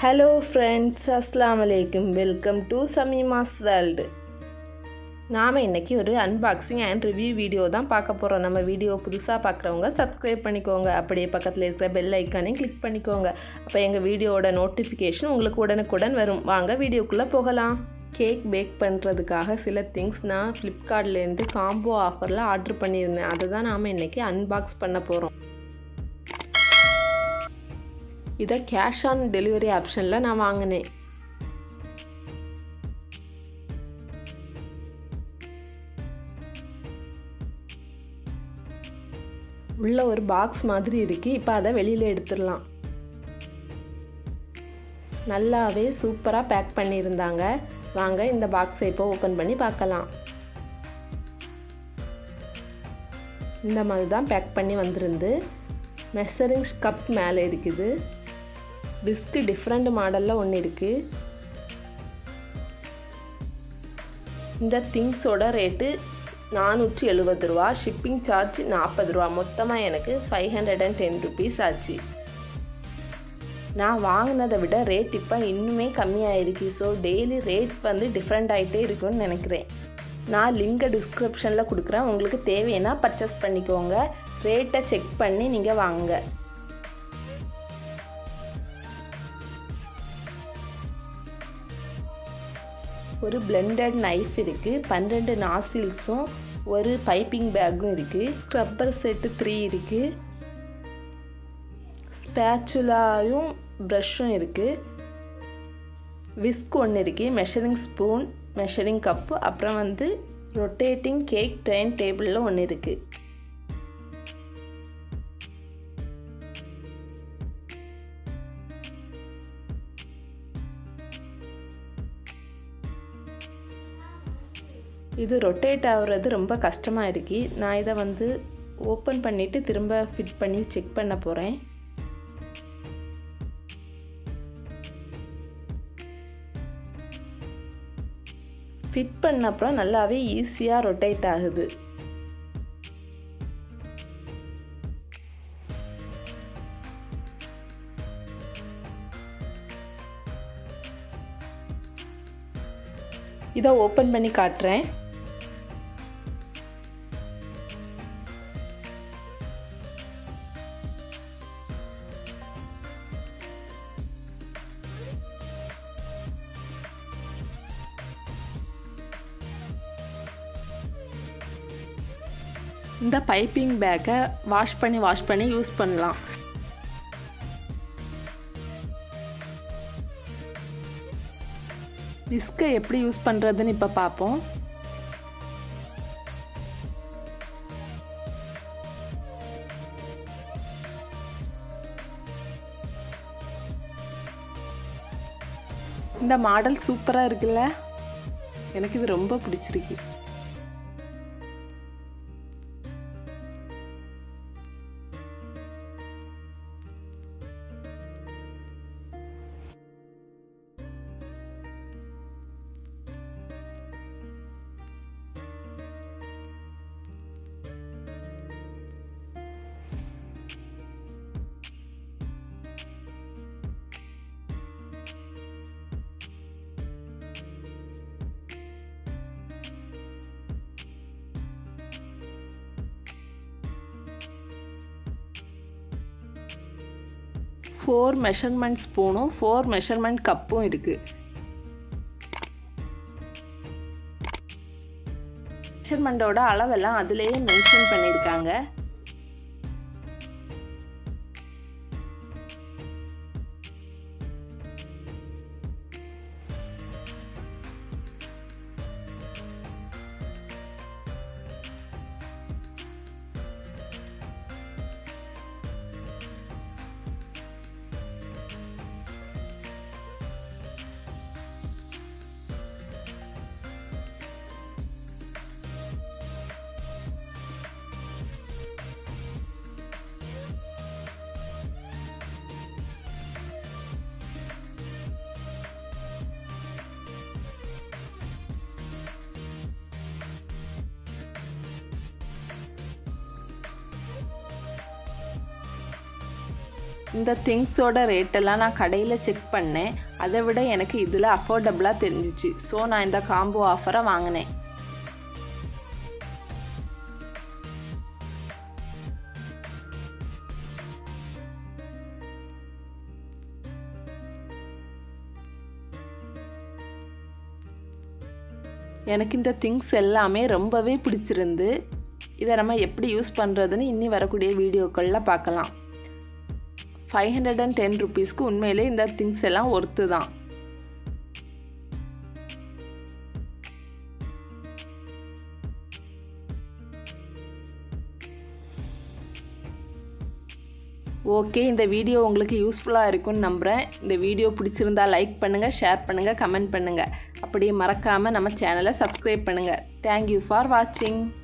hello friends அஸ்லாம் வலைக்கும் welcome to சமீமாஸ் world நாம் இன்றைக்கி ஒரு அன்பாக்சிங் அண்ட் ரிவ்யூ வீடியோ தான் பார்க்க போகிறோம் நம்ம வீடியோ புதுசாக பார்க்குறவங்க சப்ஸ்கிரைப் பண்ணிக்கோங்க அப்படியே பக்கத்தில் இருக்கிற பெல் ஐக்கானையும் கிளிக் பண்ணிக்கோங்க அப்போ எங்கள் வீடியோவோட நோட்டிஃபிகேஷன் உங்களுக்கு உடனுக்குடன் வரும் வாங்க வீடியோக்குள்ளே போகலாம் கேக் பேக் பண்ணுறதுக்காக சில திங்ஸ் நான் ஃப்ளிப்கார்ட்லேருந்து காம்போ ஆஃபரில் ஆர்டர் பண்ணியிருந்தேன் அதை தான் நாம் இன்றைக்கி அன்பாக்ஸ் பண்ண போகிறோம் இதை கேஷ் ஆன் டெலிவரி ஆப்ஷனில் நான் வாங்கினேன் உள்ள ஒரு பாக்ஸ் மாதிரி இருக்குது இப்போ அதை வெளியில் எடுத்துடலாம் நல்லாவே சூப்பராக பேக் பண்ணியிருந்தாங்க வாங்க இந்த பாக்ஸை இப்போ ஓப்பன் பண்ணி பார்க்கலாம் இந்த மாதிரி தான் பேக் பண்ணி வந்திருந்து மெஷரிங் கப் மேலே இருக்குது பிஸ்கு டிஃப்ரெண்ட் மாடலில் ஒன்று இருக்குது இந்த திங்ஸோட ரேட்டு நானூற்றி எழுபது ரூபா ஷிப்பிங் சார்ஜ் நாற்பது ரூபா மொத்தமாக எனக்கு five hundred and ten rupees ஆச்சு நான் வாங்கினதை விட ரேட் இப்போ இன்னுமே கம்மியாயிருக்கு ஸோ டெய்லி ரேட் வந்து டிஃப்ரெண்ட் ஆகிட்டே இருக்குன்னு நினைக்கிறேன் நான் லிங்கை டிஸ்கிரிப்ஷனில் கொடுக்குறேன் உங்களுக்கு தேவைன்னா பர்ச்சேஸ் பண்ணிக்கோங்க ரேட்டை செக் பண்ணி நீங்கள் வாங்குங்க ஒரு பிளெண்டட் நைஃப் இருக்குது பன்னெண்டு நாசில்ஸும் ஒரு பைப்பிங் பேக்கும் இருக்குது ஸ்க்ரப்பர் செட்டு த்ரீ இருக்குது ஸ்பேச்சுலாயும் ப்ரஷ்ஷும் இருக்குது விஸ்க் ஒன்று இருக்குது மெஷரிங் ஸ்பூன் மெஷரிங் கப்பு அப்புறம் வந்து ரொட்டேட்டிங் கேக் ட்ரெயின் டேபிளில் ஒன்று இருக்குது இது ரொட்டேட் ஆகுறது ரொம்ப கஷ்டமாக இருக்கு நான் இதை வந்து ஓப்பன் பண்ணிவிட்டு திரும்ப ஃபிட் பண்ணி செக் பண்ண போகிறேன் ஃபிட் பண்ண அப்புறம் நல்லாவே ஈஸியாக ரொட்டேட் ஆகுது இதை ஓப்பன் பண்ணி காட்டுறேன் இந்த பைப்பிங் பேக்கை வாஷ் பண்ணி வாஷ் பண்ணி யூஸ் பண்ணலாம் விஸ்கை எப்படி யூஸ் பண்ணுறதுன்னு இப்போ பார்ப்போம் இந்த மாடல் சூப்பராக இருக்குல்ல எனக்கு இது ரொம்ப பிடிச்சிருக்கு ஃபோர் மெஷர்மெண்ட் ஸ்பூனும் ஃபோர் மெஷர்மெண்ட் கப்பும் இருக்குது மெஷர்மெண்ட்டோட அளவெல்லாம் அதுலேயே மென்ஷன் பண்ணியிருக்காங்க இந்த திங்ஸோட ரேட்டெல்லாம் நான் கடையில் செக் பண்ணேன் அதை விட எனக்கு இதில் அஃபோர்டபுளாக தெரிஞ்சிச்சு ஸோ நான் இந்த காம்போ ஆஃபரை வாங்கினேன் எனக்கு இந்த திங்ஸ் எல்லாமே ரொம்பவே பிடிச்சிருந்து இதை நம்ம எப்படி யூஸ் பண்ணுறதுன்னு இன்னி வரக்கூடிய வீடியோக்களில் பார்க்கலாம் ஃபைவ் ஹண்ட்ரட் அண்ட் டென் ருபீஸ்க்கு உண்மையிலே இந்த திங்ஸ் எல்லாம் ஒர்த்து தான் ஓகே இந்த வீடியோ உங்களுக்கு யூஸ்ஃபுல்லாக இருக்கும்னு நம்புகிறேன் இந்த வீடியோ பிடிச்சிருந்தா லைக் பண்ணுங்கள் ஷேர் பண்ணுங்கள் கமெண்ட் பண்ணுங்கள் அப்படியே மறக்காமல் நம்ம சேனலை சப்ஸ்கிரைப் பண்ணுங்கள் தேங்க்யூ ஃபார் வாட்சிங்